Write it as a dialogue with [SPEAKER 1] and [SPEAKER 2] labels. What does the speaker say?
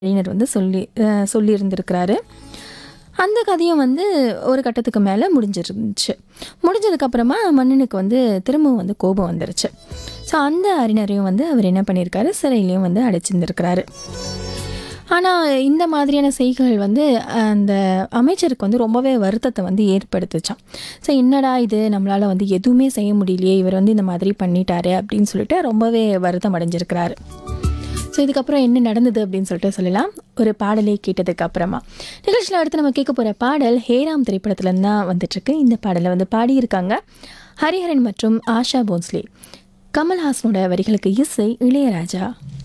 [SPEAKER 1] அறிஞர் வந்து சொல்லி அஹ் சொல்லியிருந்திருக்கிறாரு அந்த கதையும் வந்து ஒரு கட்டத்துக்கு மேலே முடிஞ்சிருந்துச்சு முடிஞ்சதுக்கப்புறமா மன்னனுக்கு வந்து திரும்பவும் வந்து கோபம் வந்துருச்சு ஸோ அந்த அறிஞரையும் வந்து அவர் என்ன பண்ணியிருக்காரு சிறையிலையும் வந்து அடைச்சிருந்திருக்கிறாரு ஆனால் இந்த மாதிரியான செய்கைகள் வந்து அந்த அமைச்சருக்கு வந்து ரொம்பவே வருத்தத்தை வந்து ஏற்படுத்துச்சான் ஸோ என்னடா இது நம்மளால் வந்து எதுவுமே செய்ய முடியலையே இவர் வந்து இந்த மாதிரி பண்ணிட்டாரு அப்படின்னு சொல்லிட்டு ரொம்பவே வருத்தம் அடைஞ்சிருக்கிறாரு ஸோ இதுக்கப்புறம் என்ன நடந்தது அப்படின்னு சொல்லிட்டு சொல்லலாம் ஒரு பாடலை கேட்டதுக்கு அப்புறமா நிகழ்ச்சியில் அடுத்து நம்ம கேட்க போகிற பாடல் ஹேராம் திரைப்படத்துலேருந்து தான் வந்துட்டுருக்கு இந்த பாடலை வந்து பாடியிருக்காங்க ஹரிஹரன் மற்றும் ஆஷா போன்ஸ்லே கமல்ஹாசனோட வரிகளுக்கு இசை இளையராஜா